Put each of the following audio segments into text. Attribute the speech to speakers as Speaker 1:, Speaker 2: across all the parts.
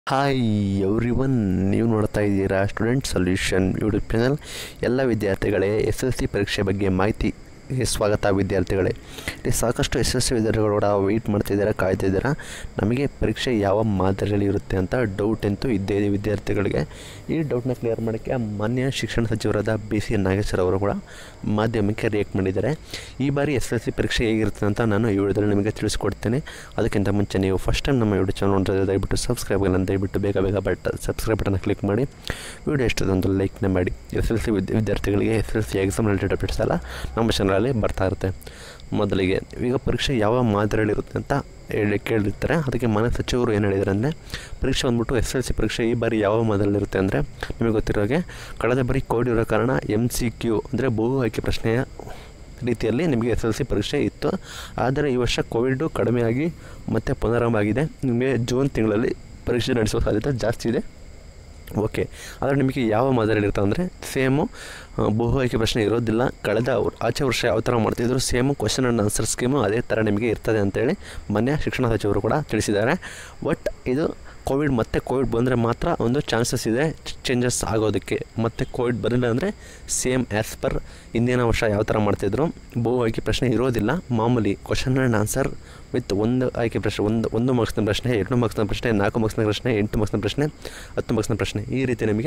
Speaker 1: hi every one ನೀವು ನೋಡ್ತಾ ಇದ್ದೀರಾ ಸ್ಟೂಡೆಂಟ್ ಸೊಲ್ಯೂಷನ್ ಯೂಟ್ಯೂಬ್ ಚಾನಲ್ ಎಲ್ಲ ವಿದ್ಯಾರ್ಥಿಗಳೇ ಎಸ್ ಎಲ್ ಸಿ ಪರೀಕ್ಷೆ ಬಗ್ಗೆ ಮಾಹಿತಿ ಸ್ವಾಗತ ವಿದ್ಯಾರ್ಥಿಗಳೇ ಇಲ್ಲಿ ಸಾಕಷ್ಟು ಎಸ್ ಎಲ್ ಸಿ ವಿದ್ಯಾರ್ಥಿಗಳು ಕೂಡ ವೆಯ್ಟ್ ಮಾಡ್ತಿದ್ದಾರೆ ಕಾಯ್ತಿದ್ದಾರೆ ನಮಗೆ ಪರೀಕ್ಷೆ ಯಾವ ಮಾದರಿಯಲ್ಲಿ ಇರುತ್ತೆ ಅಂತ ಡೌಟ್ ಅಂತೂ ಇದ್ದೇ ಇದೆ ವಿದ್ಯಾರ್ಥಿಗಳಿಗೆ ಈ ಡೌಟ್ನ ಕ್ಲಿಯರ್ ಮಾಡೋಕ್ಕೆ ಮಾನ್ಯ ಶಿಕ್ಷಣ ಸಚಿವರಾದ ಬಿ ಸಿ ನಾಗೇಶ್ವರ ಅವರು ಕೂಡ ಮಾಧ್ಯಮಕ್ಕೆ ರಿಯಾಕ್ಟ್ ಮಾಡಿದ್ದಾರೆ ಈ ಬಾರಿ ಎಸ್ ಎಲ್ ಸಿ ಪರೀಕ್ಷೆ ಹೇಗಿರುತ್ತೆ ಅಂತ ನಾನು ಈ ವಿಡಿಯೋದಲ್ಲಿ ನಿಮಗೆ ತಿಳಿಸ್ಕೊಡ್ತೇನೆ ಅದಕ್ಕಿಂತ ಮುಂಚೆ ನೀವು ಫಸ್ಟ್ ಟೈಮ್ ನಮ್ಮ ಯೂಟ್ಯೂಬ್ ಚಾನಲ್ ನೋಡಿದ್ರೆ ದಯವಿಟ್ಟು ಸಬ್ಸ್ಕ್ರೈಬ್ ಇಲ್ಲ ದಯವಿಟ್ಟು ಬೇಗ ಬೇಗ ಬಟ್ ಸಬ್ಸ್ಕ್ರೈಬ್ ಬಟನ್ ಕ್ಲಿಕ್ ಮಾಡಿ ವಿಡಿಯೋ ಇಷ್ಟದೊಂದು ಲೈಕ್ನ ಮಾಡಿ ಎಸ್ ಎಲ್ ಸಿ ವಿದ್ಯಾರ್ಥಿಗಳಿಗೆ S L C exam related updates ಎಲ್ಲ ನಮ್ಮ ಚಾನಲಲ್ಲಿ ಬರ್ತಾ ಇರುತ್ತೆ ಮೊದಲಿಗೆ ಈಗ ಪರೀಕ್ಷೆ ಯಾವ ಮಾದರಿಯಲ್ಲಿ ಇರುತ್ತೆ ಅಂತ ಹೇಳಿ ಕೇಳಿರ್ತಾರೆ ಅದಕ್ಕೆ ಮನೆ ಸಚಿವರು ಏನು ಹೇಳಿದ್ದಾರೆ ಅಂದರೆ ಪರೀಕ್ಷೆ ಬಂದ್ಬಿಟ್ಟು ಎಸ್ ಎಲ್ ಸಿ ಪರೀಕ್ಷೆ ಈ ಬಾರಿ ಯಾವ ಮಾದರಿಯಲ್ಲಿರುತ್ತೆ ಅಂದರೆ ನಿಮಗೆ ಗೊತ್ತಿರೋ ಹಾಗೆ ಕಳೆದ ಬಾರಿ ಕೋವಿಡ್ ಇರೋ ಕಾರಣ ಎಮ್ ಸಿ ಕ್ಯೂ ಅಂದರೆ ಬಹು ಆಯ್ಕೆ ಪ್ರಶ್ನೆಯ ರೀತಿಯಲ್ಲಿ ನಿಮಗೆ ಎಸ್ ಎಲ್ ಸಿ ಪರೀಕ್ಷೆ ಇತ್ತು ಆದರೆ ಈ ವರ್ಷ ಕೋವಿಡು ಕಡಿಮೆಯಾಗಿ ಮತ್ತೆ ಪುನರಾರಂಭ ಆಗಿದೆ ನಿಮಗೆ ಜೂನ್ ತಿಂಗಳಲ್ಲಿ ಪರೀಕ್ಷೆ ನಡೆಸುವ ಸಾಧ್ಯತೆ ಜಾಸ್ತಿ ಇದೆ ಓಕೆ ಆದರೆ ನಿಮಗೆ ಯಾವ ಮಾದರಿಯಲ್ಲಿ ಇರ್ತದೆ ಅಂದರೆ ಸೇಮು ಬಹು ಆಯ್ಕೆ ಪ್ರಶ್ನೆ ಇರೋದಿಲ್ಲ ಕಳೆದ ಅವ್ರು ಆಚೆ ವರ್ಷ ಯಾವ ಥರ ಮಾಡ್ತಿದ್ರು same question and answer scheme ಅದೇ ಥರ ನಿಮಗೆ ಇರ್ತದೆ ಅಂತೇಳಿ ಮೊನ್ನೆ ಶಿಕ್ಷಣ ಸಚಿವರು ಕೂಡ ತಿಳಿಸಿದ್ದಾರೆ ಬಟ್ ಇದು ಕೋವಿಡ್ ಮತ್ತೆ ಕೋವಿಡ್ ಬಂದರೆ ಮಾತ್ರ ಒಂದು ಚಾನ್ಸಸ್ ಇದೆ ಚೇಂಜಸ್ ಆಗೋದಕ್ಕೆ ಮತ್ತು ಕೋವಿಡ್ ಬರಲಿಲ್ಲ ಅಂದರೆ ಸೇಮ್ ಆ್ಯಸ್ ಪರ್ ಹಿಂದಿನ ವರ್ಷ ಯಾವ ಥರ ಮಾಡ್ತಿದ್ರು ಬಹು ಆಯ್ಕೆ ಪ್ರಶ್ನೆ ಇರೋದಿಲ್ಲ ಮಾಮೂಲಿ ಕ್ವಶನ್ ಆ್ಯಂಡ್ ಆನ್ಸರ್ ವಿತ್ ಒಂದು ಆಯ್ಕೆ ಪ್ರಶ್ನೆ ಒಂದು ಒಂದು ಮಾರ್ಕ್ಸ್ನ ಪ್ರಶ್ನೆ ಎರಡು ಮಾರ್ಕ್ಸ್ನ ಪ್ರಶ್ನೆ ನಾಲ್ಕು ಮಾರ್ಕ್ಸ್ನ ಪ್ರಶ್ನೆ ಎಂಟು ಮಾರ್ಕ್ಸ್ನ ಪ್ರಶ್ನೆ ಹತ್ತು ಮಾರ್ಕ್ಸ್ನ ಪ್ರಶ್ನೆ ಈ ರೀತಿ ನಿಮಗೆ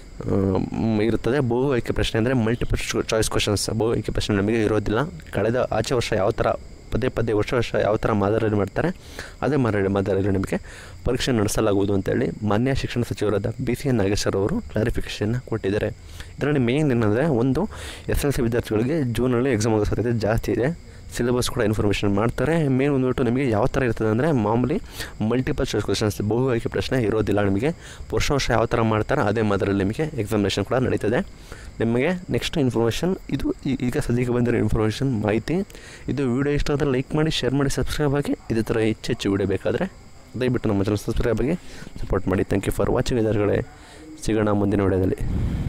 Speaker 1: ಇರುತ್ತದೆ ಬಹು ಆಯ್ಕೆ ಪ್ರಶ್ನೆ ಅಂದರೆ ಮಲ್ಟಿಪಲ್ ಚಾಯ್ಸ್ ಕ್ವಶನ್ಸ್ ಬಹು ಆಯ್ಕೆ ಪ್ರಶ್ನೆ ನಮಗೆ ಇರೋದಿಲ್ಲ ಕಳೆದ ಆಚೆ ವರ್ಷ ಯಾವ ಥರ ಪದೇ ಪದೇ ವರ್ಷ ವರ್ಷ ಯಾವ ಥರ ಮಾದರಿಯಲ್ಲಿ ಮಾಡ್ತಾರೆ ಅದೇ ಮಾದರಿ ಮಾದರಿಯಲ್ಲಿ ನಿಮಗೆ ಪರೀಕ್ಷೆ ನಡೆಸಲಾಗುವುದು ಅಂತೇಳಿ ಮಾನ್ಯ ಶಿಕ್ಷಣ ಸಚಿವರಾದ ಬಿ ಸಿ ಎನ್ ನಾಗೇಶ್ವರ ಅವರು ಕ್ಲಾರಿಫಿಕೇಷನ್ನ ಕೊಟ್ಟಿದ್ದಾರೆ ಇದರಲ್ಲಿ ಮೇನ್ ಏನಂದರೆ ಒಂದು ಎಸ್ ಎಲ್ ಸಿ ವಿದ್ಯಾರ್ಥಿಗಳಿಗೆ ಜೂನಲ್ಲಿ ಎಕ್ಸಾಮ್ ಆಗೋ ಸಾಧ್ಯತೆ ಜಾಸ್ತಿ ಇದೆ ಸಿಲೆಬಸ್ ಕೂಡ ಇನ್ಫಾರ್ಮೇಷನ್ ಮಾಡ್ತಾರೆ ಮೇನ್ ಬಂದ್ಬಿಟ್ಟು ನಿಮಗೆ ಯಾವ ಥರ ಇರ್ತದೆ ಅಂದರೆ ಮಾಮೂಲಿ ಮಲ್ಟಿಪಲ್ ಚಾಯ್ಸ್ ಕ್ವಶನ್ಸ್ ಬಹು ಆಯ್ಕೆ ಪ್ರಶ್ನೆ ಇರೋದಿಲ್ಲ ನಿಮಗೆ ವರ್ಷ ವರ್ಷ ಯಾವ ಥರ ಮಾಡ್ತಾರೆ ಅದೇ ಮಾದರಿಯಲ್ಲಿ ನಿಮಗೆ ಎಕ್ಸಾಮಿನೇಷನ್ ಕೂಡ ನಡೀತದೆ ನಿಮಗೆ ನೆಕ್ಸ್ಟ್ ಇನ್ಫಾರ್ಮೇಷನ್ ಇದು ಈಗ ಸದ್ಯಕ್ಕೆ ಬಂದಿರೋ ಇನ್ಫಾರ್ಮೇಷನ್ ಮಾಹಿತಿ ಇದು ವೀಡಿಯೋ ಇಷ್ಟ ಆದರೆ ಲೈಕ್ ಮಾಡಿ ಶೇರ್ ಮಾಡಿ ಸಬ್ಸ್ಕ್ರೈಬ್ ಆಗಿ ಇದೇ ಥರ ಹೆಚ್ಚು ಹೆಚ್ಚು ವೀಡಿಯೋ ಬೇಕಾದರೆ ದಯವಿಟ್ಟು ನಮ್ಮ ಚಾನಲ್ ಸಬ್ಸ್ಕ್ರೈಬ್ ಆಗಿ ಸಪೋರ್ಟ್ ಮಾಡಿ ಥ್ಯಾಂಕ್ ಯು ಫಾರ್ ವಾಚಿಂಗ್ ವಿದ್ಯಾರ್ಥಿಗಳೇ ಸಿಗೋಣ ಮುಂದಿನ ವಿಡಿಯೋದಲ್ಲಿ